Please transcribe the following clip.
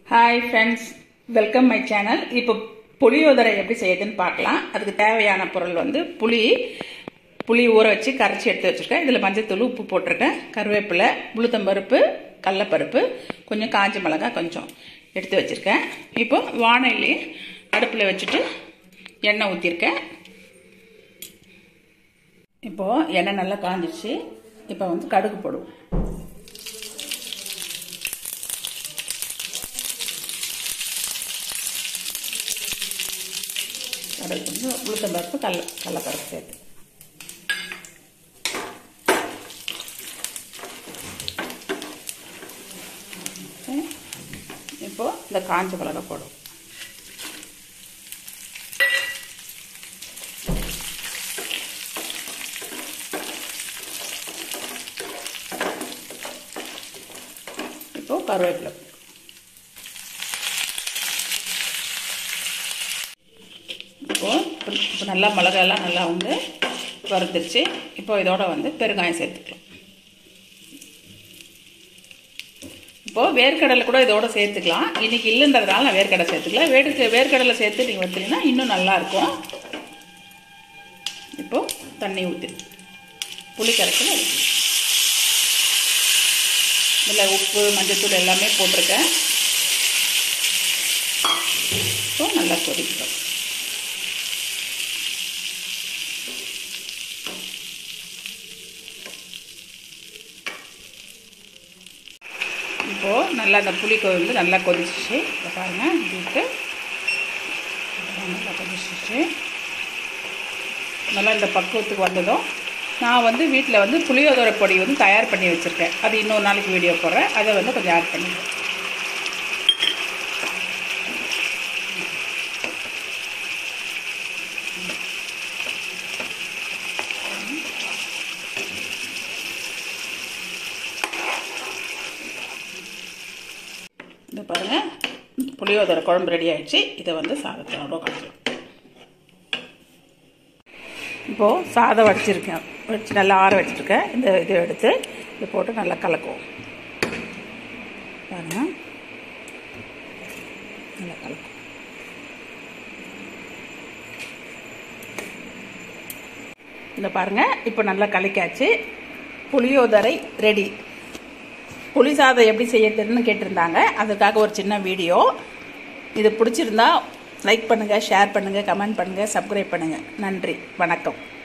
hi friends welcome my channel இப்போ புளியோதரை எப்படி செய்யுதுன்னு பார்க்கலாம் அதுக்கு தேவையான பொருள் வந்து புளி புளி ஊற வச்சு கரைச்சி எடுத்து வச்சுருக்கேன் இதில் மஞ்சத்தூள் உப்பு போட்டிருக்கேன் கருவேப்பிலை உளுத்தம்பருப்பு கடலப்பருப்பு கொஞ்சம் காஞ்ச மிளகாய் கொஞ்சம் எடுத்து வச்சுருக்கேன் இப்போ வானொலி அடுப்பில் வச்சுட்டு எண்ணெய் ஊற்றிருக்கேன் இப்போது எண்ணெய் நல்லா காஞ்சிச்சு இப்போ வந்து கடுகு போடுவோம் கடுகு கொஞ்சம் உளுத்தம் பருப்பு கடல கடலப்பருப்பு சேர்த்து இப்போ இந்த காஞ்ச மிளகா போடும் இப்போ கருவேப்பிலை இப்போ இப்போ நல்லா மிளகாயெல்லாம் நல்லா வந்து வறுத்துருச்சு இப்போ இதோட வந்து பெருங்காயம் சேர்த்துக்கலாம் இப்போது வேர்க்கடலை கூட இதோட சேர்த்துக்கலாம் இன்றைக்கி இல்லைன்றதுனால நான் வேர்க்கடலை சேர்த்துக்கலாம் வேர்க்கு வேர்க்கடலை சேர்த்து நீங்கள் வறுத்தீங்கன்னா இன்னும் நல்லாயிருக்கும் இப்போது தண்ணி ஊற்றி புளி கரைச்சல் ஊற்றி இதில் உப்பு மஞ்சத்தூள் எல்லாமே போட்டிருக்கேன் இப்போ நல்லா கொதிக்கிறோம் இப்போது நல்லா அந்த புளி வந்து நல்லா கொதிச்சிச்சு இப்போ பாருங்கள் இப்படி நல்லா கொதிச்சிச்சு நல்லா இந்த பக்குவத்துக்கு வந்ததும் நான் வந்து வீட்டில் வந்து புளியோதரை பொடி வந்து தயார் பண்ணி வச்சுருக்கேன் அது இன்னொரு நாளைக்கு வீடியோ போடுறேன் அதை வந்து கொஞ்சம் ஆட் பண்ணிடுவேன் இந்த பாருங்கள் புளியோதரை குழம்பு ரெடி ஆயிடுச்சு இதை வந்து சாதத்தோட கலக்கலாம் இப்போது சாதம் வடிச்சிருக்கேன் வடித்து நல்லா ஆற வச்சுருக்கேன் இந்த இதை எடுத்து இதை போட்டு நல்லா கலக்குவோம் பாருங்க நல்லா கலக்கும் இந்த பாருங்கள் இப்போ நல்லா கலக்காச்சு புளியோதரை ரெடி புளி சாதம் எப்படி செய்யறதுன்னு கேட்டிருந்தாங்க அதுக்காக ஒரு சின்ன வீடியோ இது பிடிச்சிருந்தா லைக் பண்ணுங்கள் ஷேர் பண்ணுங்கள் கமெண்ட் பண்ணுங்கள் சப்ஸ்கிரைப் பண்ணுங்கள் நன்றி வணக்கம்